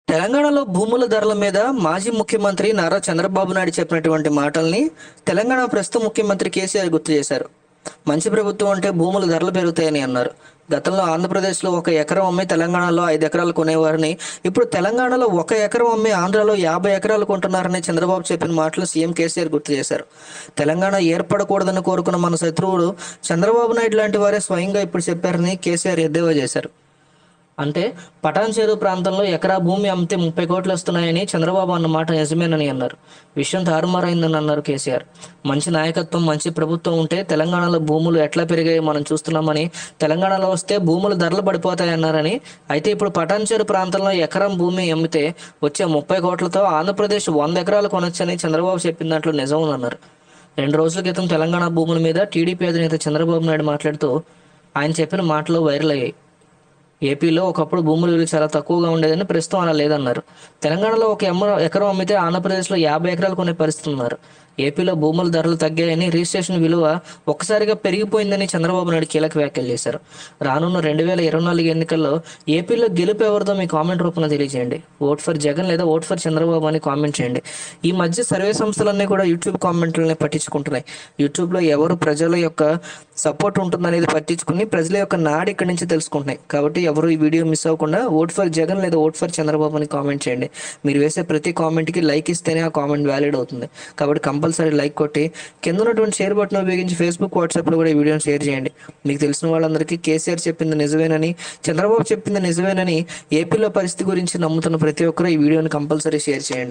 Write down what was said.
తెలంగాణలో భూముల ధరల మీద మాజీ ముఖ్యమంత్రి నారా చంద్రబాబు నాయుడు చెప్పినటువంటి మాటల్ని తెలంగాణ ప్రస్తుత ముఖ్యమంత్రి కేసీఆర్ గుర్తు చేశారు మంచి ప్రభుత్వం అంటే భూముల ధరలు పెరుగుతాయని అన్నారు గతంలో ఆంధ్రప్రదేశ్లో ఒక ఎకరం అమ్మి తెలంగాణలో ఐదు ఎకరాలు కొనేవారని ఇప్పుడు తెలంగాణలో ఒక ఎకరం అమ్మి ఆంధ్రాలో యాభై ఎకరాలు కొంటున్నారని చంద్రబాబు చెప్పిన మాటలు సీఎం కేసీఆర్ గుర్తు చేశారు తెలంగాణ ఏర్పడకూడదని కోరుకున్న మన శత్రువుడు చంద్రబాబు నాయుడు లాంటి వారే స్వయంగా ఇప్పుడు చెప్పారని కేసీఆర్ ఎద్దేవా చేశారు అంటే పటాన్ చేరు ప్రాంతంలో ఎకరా భూమి అమ్మితే ముప్పై కోట్లు వస్తున్నాయని చంద్రబాబు అన్న మాట నిజమేనని అన్నారు విషయం తారుమారైందని అన్నారు కేసీఆర్ మంచి నాయకత్వం మంచి ప్రభుత్వం ఉంటే తెలంగాణలో భూములు ఎట్లా పెరిగాయో మనం చూస్తున్నామని తెలంగాణలో వస్తే భూములు ధరలు పడిపోతాయన్నారని అయితే ఇప్పుడు పటాన్ చేరు ప్రాంతంలో ఎకరం భూమి అమ్మితే వచ్చే ముప్పై కోట్లతో ఆంధ్రప్రదేశ్ వంద ఎకరాలు కొనొచ్చని చంద్రబాబు చెప్పిన దాంట్లో నిజం అన్నారు రెండు రోజుల క్రితం తెలంగాణ భూముల మీద టీడీపీ అధినేత చంద్రబాబు నాయుడు మాట్లాడుతూ ఆయన చెప్పిన మాటలు వైరల్ అయ్యాయి ఏపీలో ఒకప్పుడు భూముల విలువ చాలా తక్కువగా ఉండేదని ప్రస్తుతం అలా లేదన్నారు తెలంగాణలో ఒక ఎమ్మ ఎకరం అమ్మితే ఆంధ్రప్రదేశ్లో యాభై ఎకరాలు కొనే పరిస్థితి ఉన్నారు ఏపీలో భూముల ధరలు తగ్గాయని రిజిస్ట్రేషన్ విలువ ఒక్కసారిగా పెరిగిపోయిందని చంద్రబాబు నాయుడు కీలక వ్యాఖ్యలు చేశారు రానున్న రెండు వేల ఇరవై నాలుగు ఎన్నికల్లో ఏపీలో గెలుపు ఎవరిదో మీ కామెంట్ రూపంలో తెలియజేయండి ఓట్ ఫర్ జగన్ లేదా ఓట్ ఫర్ చంద్రబాబు అని కామెంట్ చేయండి ఈ మధ్య సర్వే సంస్థలన్నీ కూడా యూట్యూబ్ కామెంట్లని పట్టించుకుంటున్నాయి యూట్యూబ్లో ఎవరు ప్రజల యొక్క సపోర్ట్ ఉంటుందనేది పట్టించుకుని ప్రజల యొక్క నాడి ఇక్కడి నుంచి తెలుసుకుంటున్నాయి కాబట్టి ఎవరు ఈ వీడియో మిస్ అవ్వకుండా ఓట్ ఫర్ జగన్ లేదా ఓట్ ఫర్ చంద్రబాబు అని కామెంట్ చేయండి మీరు వేసే ప్రతి కామెంట్కి లైక్ ఇస్తేనే ఆ కామెంట్ వ్యాలిడ్ అవుతుంది కాబట్టి కంపల్సరీ లైక్ కొట్టి కింద ఉన్నటువంటి షేర్ బటన్ ఉపయోగించి ఫేస్బుక్ వాట్సాప్లో కూడా ఈ వీడియోని షేర్ చేయండి మీకు తెలిసిన వాళ్ళందరికీ కేసీఆర్ చెప్పింది నిజమేనని చంద్రబాబు చెప్పింది నిజమేనని ఏపీలో పరిస్థితి గురించి నమ్ముతున్న ప్రతి ఒక్కరూ ఈ వీడియోని కంపల్సరీ షేర్ చేయండి